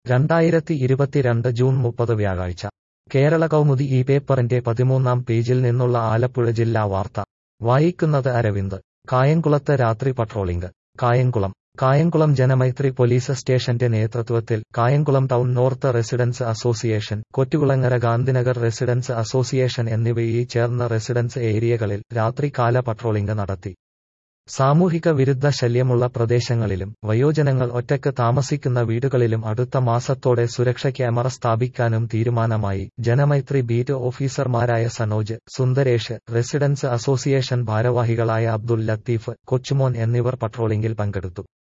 രണ്ടായിരത്തി ഇരുപത്തിരണ്ട് ജൂൺ മുപ്പത് വ്യാഴാഴ്ച കേരള കൗമുദി ഈ പേപ്പറിന്റെ പതിമൂന്നാം പേജിൽ നിന്നുള്ള ആലപ്പുഴ ജില്ലാ വാർത്ത വായിക്കുന്നത് അരവിന്ദ് കായംകുളത്ത് രാത്രി പട്രോളിംഗ് കായംകുളം കായംകുളം ജനമൈത്രി പോലീസ് സ്റ്റേഷന്റെ നേതൃത്വത്തിൽ Kayamkulam town north residence association Kottukulangara Gandhinagar residence association എന്നിവയിൽ ചേർന്ന റെസിഡൻസ് ഏരിയകളിൽ രാത്രികാല പട്രോളിംഗ് നടത്തി സാമൂഹിക വിരുദ്ധ ശല്യമുള്ള പ്രദേശങ്ങളിലും വയോജനങ്ങൾ ഒറ്റയ്ക്ക് താമസിക്കുന്ന വീടുകളിലും അടുത്ത മാസത്തോടെ സുരക്ഷ ക്യാമറ സ്ഥാപിക്കാനും തീരുമാനമായി ജനമൈത്രി ബീറ്റ് ഓഫീസർമാരായ സനോജ് സുന്ദരേഷ് റെസിഡൻസ് അസോസിയേഷൻ ഭാരവാഹികളായ അബ്ദുൽ ലത്തീഫ് കൊച്ചുമോൻ എന്നിവർ പട്രോളിംഗിൽ പങ്കെടുത്തു